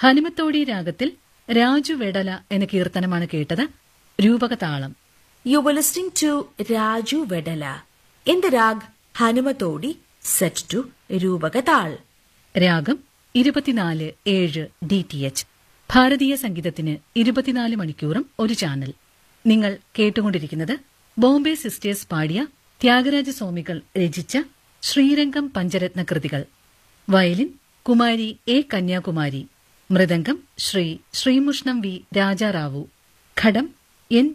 ഹനുമത്തോടി രാഗത്തിൽ രാജു വെടല എന്ന കീർത്തനമാണ് കേട്ടത് രൂപകതാളം You were listening to Raju Vedala in the rag Hanumatodi set to Rubagatal. രാഗം ഇരുപത്തിനാല് ഏഴ് ഡി ടി എച്ച് ഭാരതീയ സംഗീതത്തിന് ഇരുപത്തിനാല് മണിക്കൂറും ഒരു ചാനൽ നിങ്ങൾ കേട്ടുകൊണ്ടിരിക്കുന്നത് ബോംബെ സിസ്റ്റേഴ്സ് പാടിയ ത്യാഗരാജ സ്വാമികൾ രചിച്ച ശ്രീരംഗം പഞ്ചരത്ന കൃതികൾ വയലിൻ കുമാരി എ കന്യാകുമാരി മൃദംഗം ശ്രീ ശ്രീമുഷ്ണം വി രാജാറാവു ഘടം എൻ